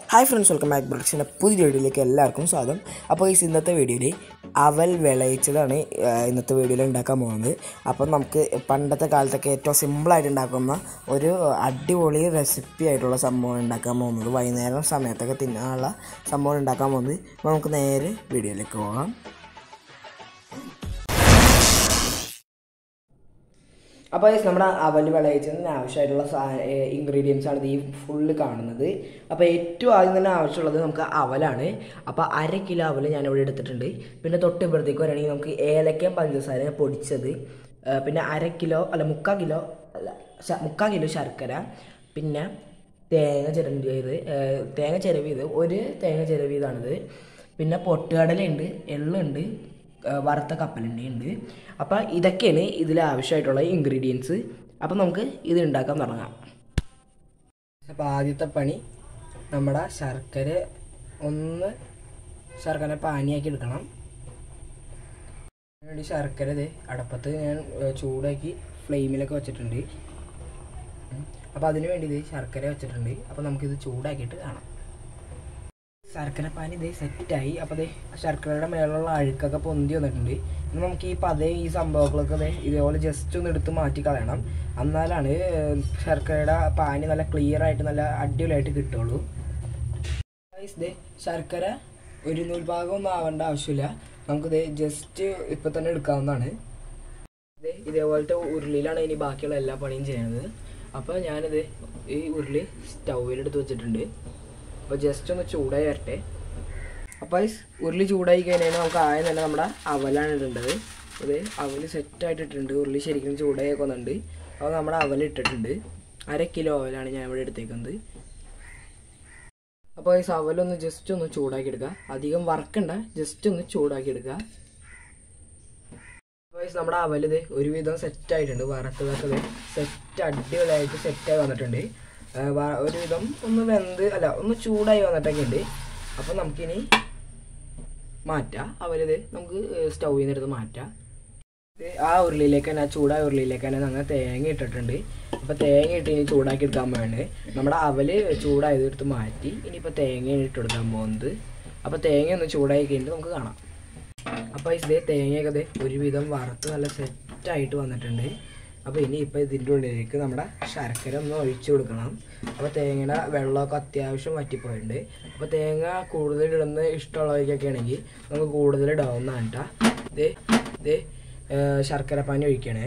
hi friends welcome back ബ്രിക്സിൻ്റെ പുതിയ വീഡിയോയിലേക്ക് എല്ലാവർക്കും സ്വാഗതം അപ്പോൾ ഈ ഇന്നത്തെ വീഡിയോയിൽ അവൽ വിളയിച്ചതാണ് ആ, ഇന്നത്തെ വീഡിയോയിൽ ഉണ്ടാക്കാൻ പോകുന്നത് അപ്പം നമുക്ക് പണ്ടത്തെ കാലത്തൊക്കെ ഏറ്റവും സിമ്പിളായിട്ട് ഉണ്ടാക്കുന്ന ഒരു അടിപൊളി റെസിപ്പി ആയിട്ടുള്ള സംഭവം ഉണ്ടാക്കാൻ പോകുന്നത് വൈകുന്നേരം സമയത്തൊക്കെ തിന്നാനുള്ള സംഭവം ഉണ്ടാക്കാൻ പോകുന്നത് അപ്പോൾ നമുക്ക് നേരെ വീഡിയോയിലേക്ക് പോകാം അപ്പോൾ guys, നമ്മുടെ അവൽ വിളയിച്ചതിന് ആവശ്യമായിട്ടുള്ള ഇൻഗ്രീഡിയൻസ് ആണ് ഇത് ഈ ഫുള്ള് കാണുന്നത് അപ്പോൾ ഏറ്റവും ആദ്യം തന്നെ ആവശ്യമുള്ളത് നമുക്ക് അവലാണ് അപ്പോൾ അര കിലോ അവൽ ഞാനിവിടെ എടുത്തിട്ടുണ്ട് പിന്നെ തൊട്ട് ഇപ്പുറത്തേക്ക് വരികയാണെങ്കിൽ നമുക്ക് ഏലക്കയും പഞ്ചസാര പൊടിച്ചത് ആ, പിന്നെ അര കിലോ അല്ല മുക്കാൽ കിലോ അല്ല ശ- മുക്കാൽ കിലോ ശർക്കര പിന്നെ തേങ്ങ ചിരവിയത് തേങ്ങ ചിരവിയത് ഒരു തേങ്ങ ചിരവിയതാണിത് പിന്നെ പൊട്ടുകടലുണ്ട് എള്ളുണ്ട് ആ, വറുത്ത കപ്പലണ്ടിയുണ്ട് അപ്പോൾ ഇതൊക്കെയാണ് ഇതിൽ ആവശ്യമായിട്ടുള്ള ഇൻഗ്രീഡിയൻസ് അപ്പോൾ നമുക്ക് ഇത് ഉണ്ടാക്കാൻ തുടങ്ങാം അപ്പോൾ ആദ്യത്തെ പണി നമ്മുടെ ശർക്കര ഒന്ന് ശർക്കര പാനിയാക്കി എടുക്കണം അതിന് വേണ്ടി ശർക്കര ഇത് അടപ്പത്ത് ഞാൻ ഏ, ചൂടാക്കി ഫ്ലെയിമിലൊക്കെ വെച്ചിട്ടുണ്ട് അപ്പോൾ അതിന് വേണ്ടി ഇത് ശർക്കര വെച്ചിട്ടുണ്ട് അപ്പോൾ നമുക്കിത് ചൂടാക്കിയിട്ട് കാണാം ശർക്കര പാനി ഇതേ സെറ്റായി അപ്പോൾ ദേ ശർക്കരയുടെ മേലുള്ള അഴുക്കൊക്കെ പൊന്തി വന്നിട്ടുണ്ട് ഇനി നമുക്ക് ഈ പതേ ഈ സംഭവങ്ങളൊക്കെ ദേ ഇതേപോലെ ജസ്റ്റ് ഒന്ന് എടുത്ത് മാറ്റി കളയണം എന്നാലാണ് ഏർ, ശർക്കരയുടെ പാനി നല്ല ക്ലിയർ ആയിട്ട് നല്ല അടിപൊളിയായിട്ട് കിട്ടുള്ളൂ Guys, ദേ ശർക്കര ഒരു നൂൽഭാഗം ഒന്നും ആവേണ്ട ആവശ്യമില്ല നമുക്കിത് ജസ്റ്റ് ഇപ്പം തന്നെ എടുക്കാവുന്നതാണ് ഇത് ഇതേപോലത്തെ ഉരുളിയിലാണ് ഇനി ബാക്കിയുള്ള എല്ലാ പണിയും ചെയ്യുന്നത് അപ്പോൾ ഞാനിത് ഈ ഉരുളി സ്റ്റൗവിലെടുത്ത് വെച്ചിട്ടുണ്ട് അപ്പോൾ ജസ്റ്റ് ഒന്ന് ചൂടായി വരട്ടെ അപ്പോൾ ഈ ഉരുളി ചൂടായി കഴിഞ്ഞാൽ നമുക്ക് ആദ്യം തന്നെ നമ്മുടെ അവലാണ് ഇടേണ്ടത് അത് അവൽ സെറ്റായിട്ട് ഇട്ടിട്ടുണ്ട് ഉരുളി ശരിക്കും ചൂടായി വന്നിട്ടുണ്ട് അപ്പോൾ നമ്മുടെ അവൽ ഇട്ടിട്ടുണ്ട് അര കിലോ അവലാണ് ഞാൻ ഇവിടെ എടുത്തേക്കുന്നത് അപ്പോൾ ഈ അവലൊന്ന് ജസ്റ്റ് ഒന്ന് ചൂടാക്കി എടുക്കുക അധികം വറക്കണ്ട ജസ്റ്റ് ഒന്ന് ചൂടാക്കി എടുക്കുക ഗൈസ് നമ്മുടെ അവലിത് ഒരുവിധം സെറ്റ് ആയിട്ടുണ്ട് വറുത്തതൊക്കെ സെറ്റ് അടിപൊളിയായിട്ട് സെറ്റായി വന്നിട്ടുണ്ട് ആ, വ- ഒരുവിധം ഒന്ന് വെന്ത് അല്ല ഒന്ന് ചൂടായി വന്നിട്ടൊക്കെ ഉണ്ട് അപ്പം നമുക്കിനി മാറ്റാം അവലിത് നമുക്ക് സ്റ്റൗവിൽ നിന്ന് എടുത്ത് മാറ്റാം ഇത് ആ ഉരുളിയിലേക്ക് തന്നെ ആ ചൂടായ ഉരുളിയിലേക്ക് തന്നെ ഞങ്ങൾ തേങ്ങ ഇട്ടിട്ടുണ്ട് അപ്പോൾ തേങ്ങ ഇട്ട് ഇനി ചൂടാക്കി എടുക്കാൻ വേണ്ടി നമ്മുടെ അവല് ചൂടായത് എടുത്ത് മാറ്റി ഇനിയിപ്പോൾ തേങ്ങ ഇട്ട് കൊടുക്കാൻ പോകുന്നത് അപ്പോൾ തേങ്ങ ഒന്ന് ചൂടായി കഴിഞ്ഞിട്ട് നമുക്ക് കാണാം അപ്പോൾ ഇതേ തേങ്ങയൊക്കെ ദേ ഒരുവിധം വറുത്ത് നല്ല സെറ്റായിട്ട് വന്നിട്ടുണ്ട് അപ്പോൾ ഇനി ഇപ്പോൾ ഇതിൻ്റെ ഉള്ളിലേക്ക് നമ്മുടെ ശർക്കര ഒന്ന് ഒഴിച്ചു കൊടുക്കണം അപ്പോൾ തേങ്ങയുടെ വെള്ളമൊക്കെ അത്യാവശ്യം വറ്റിപ്പോയിട്ടുണ്ട് അപ്പോൾ തേങ്ങ കൂടുതൽ ഇടുന്ന ഇഷ്ടമുള്ളവർക്കൊക്കെ ആണെങ്കിൽ നമുക്ക് കൂടുതൽ ഇടാവുന്നതാണ് കേട്ടോ ഇതേ ഇതേ ശർക്കര പാനി ഒഴിക്കണേ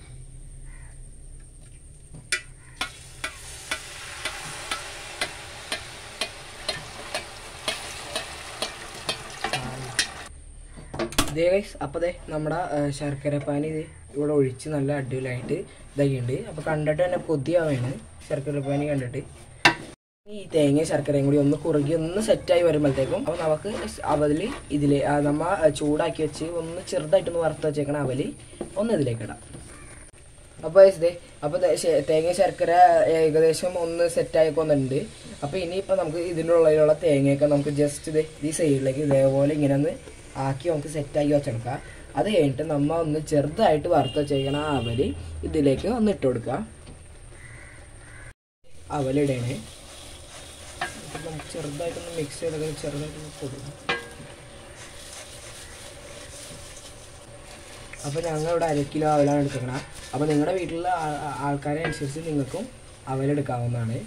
ഇതേ ഗൈസ് അപ്പോൾ ദേ നമ്മുടെ ആ, ശർക്കര പാനി ഇത് ഇവിടെ ഒഴിച്ച് നല്ല അടിപൊളിയായിട്ട് ഇതാക്കിയിട്ടുണ്ട് അപ്പോൾ കണ്ടിട്ട് തന്നെ കൊതിയാവാണ് ശർക്കര പാനി കണ്ടിട്ട് ഈ തേങ്ങ ശർക്കരയും കൂടി ഒന്ന് കുറുകി ഒന്ന് സെറ്റായി വരുമ്പോഴത്തേക്കും അപ്പോൾ നമുക്ക് അവൽ ഇതിൽ നമ്മ ചൂടാക്കി വെച്ച് ഒന്ന് ചെറുതായിട്ടൊന്ന് വറുത്ത് വെച്ചേക്കണ അവൽ ഒന്ന് ഇതിലേക്ക് ഇടാം അപ്പോൾ ഇതേ അപ്പോൾ ദേ ശ- തേങ്ങ ശർക്കര ഏകദേശം ഒന്ന് സെറ്റായി വന്നിട്ടുണ്ട് അപ്പോൾ ഇനിയിപ്പോൾ നമുക്ക് ഇതിൻ്റെ ഉള്ളിലുള്ള തേങ്ങയൊക്കെ നമുക്ക് ജസ്റ്റ് ഇത് ഈ സൈഡിലേക്ക് ഇതേപോലെ ഇങ്ങനെ ഒന്ന് ആക്കി നമുക്ക് സെറ്റാക്കി വെച്ചെടുക്കാം അത് കഴിഞ്ഞിട്ട് നമ്മ ഒന്ന് ചെറുതായിട്ട് വറുത്ത് വെച്ചേക്കണ ആ അവല് ഇതിലേക്ക് ഒന്ന് ഇട്ട് കൊടുക്കുക അവലിടണേ അപ്പോൾ നമുക്ക് ചെറുതായിട്ടൊന്ന് മിക്സ് ചെയ്തൊക്കെ ചെറുതായിട്ടൊന്ന് കൊടുക്കാം അപ്പോൾ ഞങ്ങൾ ഇവിടെ അര കിലോ അവലാണ് എടുക്കുന്നത് അപ്പോൾ നിങ്ങളുടെ വീട്ടിലുള്ള ആ- ആ- ആൾക്കാരെ അനുസരിച്ച് നിങ്ങൾക്കും അവലെടുക്കാവുന്നതാണ്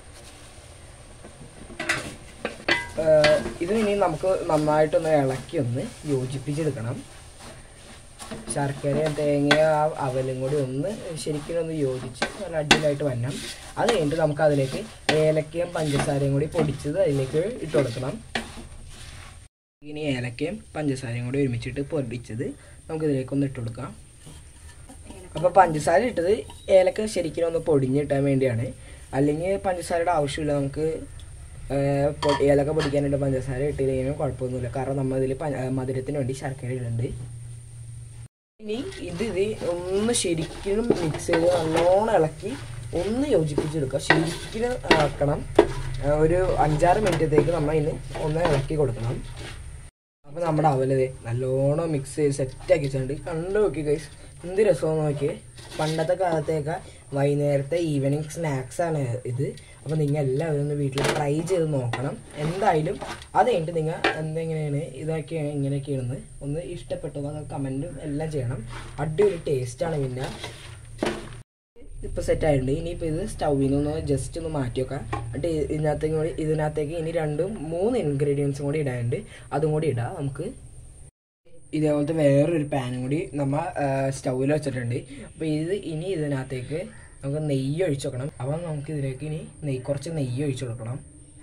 ഏഹ് ഇത് ഇനി നമുക്ക് നന്നായിട്ടൊന്ന് ഇളക്കി ഒന്ന് യോജിപ്പിച്ചെടുക്കണം ശർക്കരയും തേങ്ങയും ആ അവലും കൂടി ഒന്ന് ശരിക്കും ഒന്ന് യോജിച്ച് നല്ല അടിപൊളിയായിട്ട് വരണം അത് കഴിഞ്ഞിട്ട് നമുക്ക് അതിലേക്ക് ഏലക്കയും പഞ്ചസാരയും കൂടി പൊടിച്ചത് അതിലേക്ക് ഇട്ട് കൊടുക്കണം ഇനി ഏലക്കയും പഞ്ചസാരയും കൂടി ഒരുമിച്ചിട്ട് പൊടിച്ചത് നമുക്ക് ഇതിലേക്ക് ഒന്ന് ഇട്ട് കൊടുക്കാം അപ്പോൾ പഞ്ചസാര ഇട്ടത് ഏലക്ക ശരിക്കും ഒന്ന് പൊടിഞ്ഞിട്ടാൻ വേണ്ടിയാണ് അല്ലെങ്കിൽ പഞ്ചസാരയുടെ ആവശ്യമില്ല നമുക്ക് ഏർ, പൊ- ഏലക്ക പൊടിക്കാനായിട്ട് പഞ്ചസാര ഇട്ടില്ലെങ്കിലും കുഴപ്പമൊന്നുമില്ല കാരണം നമ്മൾ ഇതിൽ മധുരത്തിന് വേണ്ടി ശർക്കര ഇടുന്നുണ്ട് ഇനി ഇത് ഇത് ഒന്ന് ശരിക്കും മിക്സ് ചെയ്ത് നല്ലോണം ഇളക്കി ഒന്ന് യോജിപ്പിച്ചെടുക്കുക ശരിക്കും ആക്കണം ആ, ഒരു അഞ്ചാറ് മിനിറ്റത്തേക്ക് നമ്മൾ ഇതിന് ഒന്ന് ഇളക്കി കൊടുക്കണം അപ്പോൾ നമ്മുടെ അവലത് നല്ലോണം മിക്സ് ചെയ്ത് സെറ്റാക്കി വെച്ചിട്ടുണ്ട് കണ്ടു നോക്കി ഗൈസ് എന്ത് രസമെന്ന് നോക്കിയേ പണ്ടത്തെ കാലത്തേക്ക് വൈകുന്നേരത്തെ ഈവനിങ് സ്നാക്സ് ആണ് ഇത് അപ്പോൾ നിങ്ങൾ എല്ലാവരും ഒന്ന് വീട്ടിൽ ട്രൈ ചെയ്ത് നോക്കണം എന്തായാലും അത് കഴിഞ്ഞിട്ട് നിങ്ങൾ എന്തെങ്ങനെയാണ് ഇതൊക്കെയാണ് ഇങ്ങനെയൊക്കെയാണെന്ന് ഒന്ന് ഇഷ്ടപ്പെട്ടു അത് കമൻറ്റും എല്ലാം ചെയ്യണം അടിപൊളി ടേസ്റ്റാണ് പിന്നെ ഇപ്പോൾ സെറ്റ് ആയിട്ടുണ്ട് ഇനിയിപ്പോൾ ഇത് സ്റ്റൗവിൽ നിന്ന് ജസ്റ്റ് ഒന്ന് മാറ്റി വെക്കാം എന്നിട്ട് ഇ- ഇതിനകത്തേക്ക് കൂടി ഇതിനകത്തേക്ക് ഇനി രണ്ടും മൂന്ന് ഇൻഗ്രീഡിയൻസും കൂടി ഇടാനുണ്ട് അതും കൂടി ഇടാം നമുക്ക് ഇതേപോലത്തെ വേറൊരു പാനും കൂടി നമ്മൾ സ്റ്റൗവിൽ വെച്ചിട്ടുണ്ട് അപ്പോൾ ഇത് ഇനി ഇതിനകത്തേക്ക് നമുക്ക് നെയ്യ് ഒഴിച്ചു വെക്കണം അപ്പം നമുക്ക് ഇതിലേക്ക് ഇനി നെയ്യ് കുറച്ച് നെയ്യ് ഒഴിച്ചു കൊടുക്കണം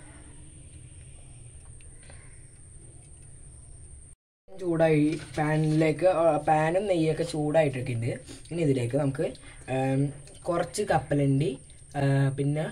ചൂടായി പാനിലേക്ക് പാനും നെയ്യൊക്കെ ചൂടായിട്ടൊക്കെ ഉണ്ട് ഇനി ഇതിലേക്ക് നമുക്ക് ഉം, കുറച്ച് കപ്പലണ്ടി ആ, പിന്നെ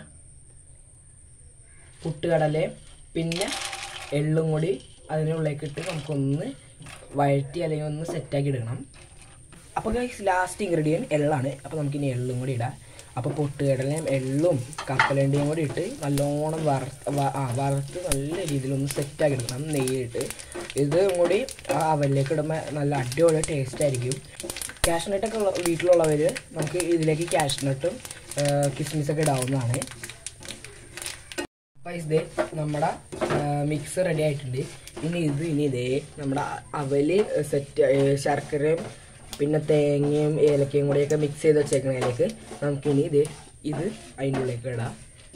പുട്ടുകടലയും പിന്നെ എള്ളും കൂടി അതിനുള്ളിലേക്ക് ഇട്ട് നമുക്കൊന്ന് വഴറ്റി അല്ലെങ്കിൽ ഒന്ന് സെറ്റാക്കി എടുക്കണം അപ്പോൾ ഗൈസ് ലാസ്റ്റ് ഇൻഗ്രീഡിയൻറ്റ് എള്ളാണ് അപ്പോൾ നമുക്കിനി എള്ളും കൂടി ഇടാം അപ്പോൾ പൊട്ടുകടലയും എള്ളും കപ്പലണ്ടിയും കൂടി ഇട്ട് നല്ലോണം വറുത്ത് വ- ആ വറുത്ത് നല്ല രീതിയിലൊന്ന് സെറ്റാക്കി എടുക്കണം നെയ്യിട്ട് ഇത് കൂടി ആ അവലിലേക്ക് ഇടുമ്പോൾ നല്ല അടിപൊളി ടേസ്റ്റ് ആയിരിക്കും കാഷ്നട്ടൊക്കെ ഉള്ള വീട്ടിലുള്ളവർ നമുക്ക് ഇതിലേക്ക് കാഷ്നട്ടും കിസ്മിസൊക്കെ ഇടാവുന്നതാണ് അപ്പോൾ ഇതേ നമ്മുടെ മിക്സ് റെഡി ആയിട്ടുണ്ട് ഇനി ഇത് ഇനി ഇതേ നമ്മുടെ അവല് സെറ്റ് ശർക്കരയും പിന്നെ തേങ്ങയും ഏലക്കയും കൂടിയൊക്കെ മിക്സ് ചെയ്ത് വെച്ചേക്കണതിലേക്ക് നമുക്കിനി ഇത് ഇത് അതിൻ്റെ ഉള്ളിലേക്ക് ഇടാം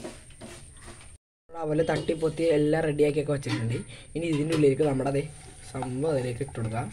അവല് തട്ടിപ്പൊത്തി എല്ലാം റെഡിയാക്കിയൊക്കെ വെച്ചിട്ടുണ്ട് ഇനി ഇതിൻ്റെ ഉള്ളിലേക്ക് നമ്മുടെ അതേ സംഭവം അതിലേക്ക് ഇട്ട് കൊടുക്കാം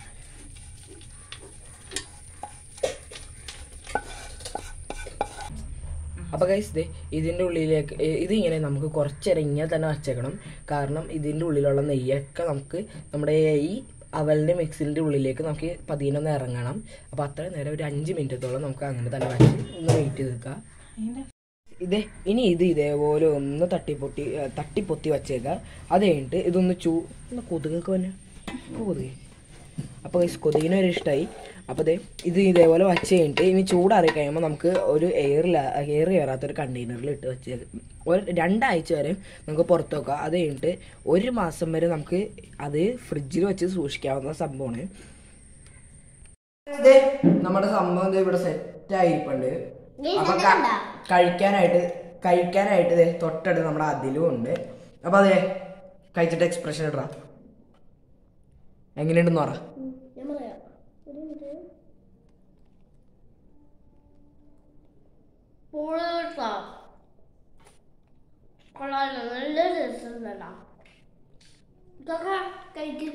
അപ്പോൾ ഗൈസ് ദേ ഇതിൻ്റെ ഉള്ളിലേക്ക് ഏ, ഇതിങ്ങനെ നമുക്ക് കുറച്ചേരം ഇങ്ങനെ തന്നെ വച്ചേക്കണം കാരണം ഇതിൻ്റെ ഉള്ളിലുള്ള നെയ്യൊക്കെ നമുക്ക് നമ്മുടെ ഈ അവലിൻ്റെ മിക്സിൻ്റെ ഉള്ളിലേക്ക് നമുക്ക് പതിയെ ഒന്ന് ഇറങ്ങണം അപ്പോൾ അത്രയും നേരം ഒരു അഞ്ച് മിനിറ്റത്തോളം നമുക്ക് അങ്ങനെ തന്നെ വെച്ച് ഒന്ന് വെയിറ്റ് ചെയ്ത് നിൽക്കാം ഇതേ ഇനി ഇത് ഇതേപോലെ ഒന്ന് തട്ടിപ്പൊട്ടി ഏ, തട്ടിപ്പൊത്തി വച്ചേക്കാം അത് കഴിഞ്ഞിട്ട് ഇതൊന്ന് ചൂ ഒന്ന് കൊതുകൊക്കെ വന്നെ കൊതുക് അപ്പോൾ ഗൈസ് കൊതുകിന് ഒരു ഇഷ്ടമായി അപ്പോൾ ദേ ഇത് ഇതേപോലെ വച്ച് കഴിഞ്ഞിട്ട് ഇനി ചൂടാറി കഴിയുമ്പോൾ നമുക്ക് ഒരു എയറിൽ എയർ കയറാത്ത ഒരു കണ്ടെയ്നറിൽ ഇട്ട് വെച്ച് ഒരു രണ്ടാഴ്ച വരെ നമുക്ക് പുറത്ത് വെക്കാം അത് കഴിഞ്ഞിട്ട് ഒരു മാസം വരെ നമുക്ക് അത് ഫ്രിഡ്ജിൽ വെച്ച് സൂക്ഷിക്കാവുന്ന സംഭവമാണ് ദേ, നമ്മുടെ സംഭവം ദേ ഇവിടെ സെറ്റ് ആയിരിപ്പുണ്ട് അപ്പൊ ക- കഴിക്കാനായിട്ട് കഴിക്കാനായിട്ട് ദേ തൊട്ടടുത്ത് നമ്മുടെ അതിലും ഉണ്ട് അപ്പൊ അതെ കഴിച്ചിട്ട് എക്സ്പ്രഷൻ ഇടാ എങ്ങനെയുണ്ടെന്ന് പറ ഞാൻ പറയാം ഒരു മിനിറ്റ് പൊളിട്ടോ കൊള്ളാലോ നല്ല രസമുണ്ടല്ലോ ഇതൊക്കെ കഴിക്കും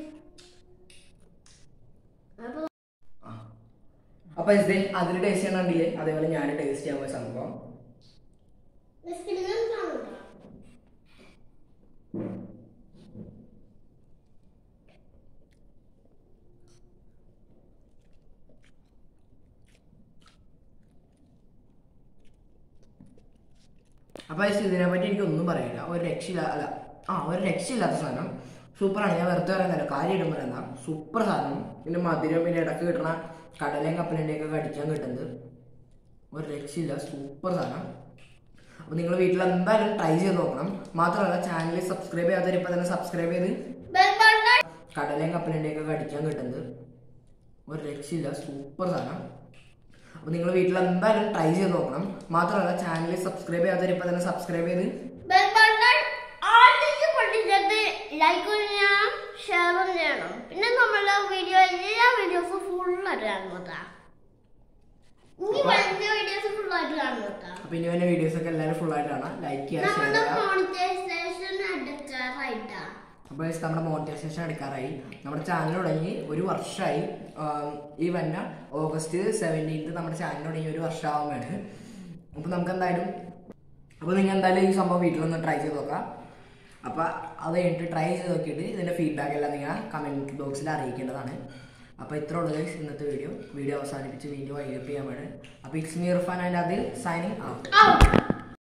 അപ്പൊ അപ്പൊ ഇത് അതിൽ ടേസ്റ്റ് ചെയ്യണമെങ്കിൽ അതേപോലെ ഞാൻ ടേസ്റ്റ് ചെയ്യാൻ പോയ സംഭവം എക്സ്പീരിയൻസ് കാണുന്നുണ്ടോ അപ്പൊ guys, ഇതിനെ പറ്റി എനിക്ക് ഒന്നും പറയാനില്ല ഒരു രക്ഷയില്ല അല്ല ആ ഒരു രക്ഷയില്ലാത്ത സാധനം സൂപ്പറാണ് ഞാൻ വെറുതെ പറയുന്നില്ല കാര്യമായിട്ടും പറയുന്ന സൂപ്പർ സാധനം പിന്നെ മധുരം പിന്നെ ഇടക്ക് കിട്ടണ കടലയും കപ്പലിൻ്റെയും ഒക്കെ കടിക്കാൻ കിട്ടുന്നത് ഒരു രക്ഷയില്ല സൂപ്പർ സാധനം അപ്പൊ നിങ്ങൾ വീട്ടിൽ എന്തായാലും ട്രൈ ചെയ്ത് നോക്കണം മാത്രമല്ല ചാനൽ സബ്സ്ക്രൈബ് ചെയ്യാത്തവർ ഇപ്പൊ തന്നെ സബ്സ്ക്രൈബ് ചെയ്ത് ബെൽ ബട്ടൺ കടലയും കപ്പലിൻ്റെയും ഒക്കെ കടിക്കാൻ കിട്ടുന്നത് ഒരു രക്ഷയില്ല സൂപ്പർ സാധനം അപ്പൊ നിങ്ങൾ വീട്ടിൽ എന്തായാലും ട്രൈ ചെയ്ത് നോക്കണം മാത്രമല്ല ചാനൽ സബ്സ്ക്രൈബ് ചെയ്യാത്തവർ ഇപ്പൊ തന്നെ സബ്സ്ക്രൈബ് ചെയ്ത് ബെൽ ബട്ടൺ ആദ്യം പൊട്ടിച്ചിട്ട് ലൈക്ക് ചെയ്യണം ഷെയറും ചെയ്യണം പിന്നെ നമ്മളുടെ വീഡിയോ എല്ലാ വീഡിയോസും ഫുള്ളായിട്ട് കാണുന്നതാ ഇനി വരുന്ന വീഡിയോസ് ഫുള്ളായിട്ട് കാണുന്നതാ അപ്പൊ ഇനി വരുന്ന വീഡിയോസ് ഒക്കെ എല്ലാവരും ഫുൾ ആയിട്ട് കാണാം ലൈക്ക് ചെയ്യുക ഷെയർ നമ്മുടെ ചെയ്യുക മോണിറ്റൈസേഷൻ എടുക്കാറായിട്ടാ അപ്പോൾ guys, നമ്മുടെ മോണിറ്റൈസേഷൻ എടുക്കാറായി നമ്മുടെ ചാനൽ തുടങ്ങി ഒരു വർഷമായി ആം, ഈ വന്ന ഓഗസ്റ്റ് സെവൻറ്റീൻത്ത് നമ്മുടെ ചാനൽ തുടങ്ങി ഒരു വർഷമാവുകയാണ് അപ്പോൾ നമുക്ക് എന്തായാലും അപ്പോൾ നിങ്ങൾ എന്തായാലും ഈ സംഭവം വീട്ടിലൊന്ന് ട്രൈ ചെയ്ത് നോക്കാം അപ്പോൾ അത് കഴിഞ്ഞിട്ട് ട്രൈ ചെയ്ത് നോക്കിയിട്ട് ഇതിൻ്റെ ഫീഡ്ബാക്ക് എല്ലാം നിങ്ങൾ കമൻറ്റ് ബോക്സിൽ അറിയിക്കേണ്ടതാണ് അപ്പോൾ ഇത്ര ഉള്ളൂ guys ഇന്നത്തെ വീഡിയോ വീഡിയോ അവസാനിപ്പിച്ച് വീഡിയോ വൈകിട്ട് ചെയ്യാൻ വേണ്ടി അപ്പോൾ ഇറ്റ്സ് മീ ഇർഫാൻ ആൻഡ് അതിൽ സൈനിങ് ഔട്ട് ഔട്ട്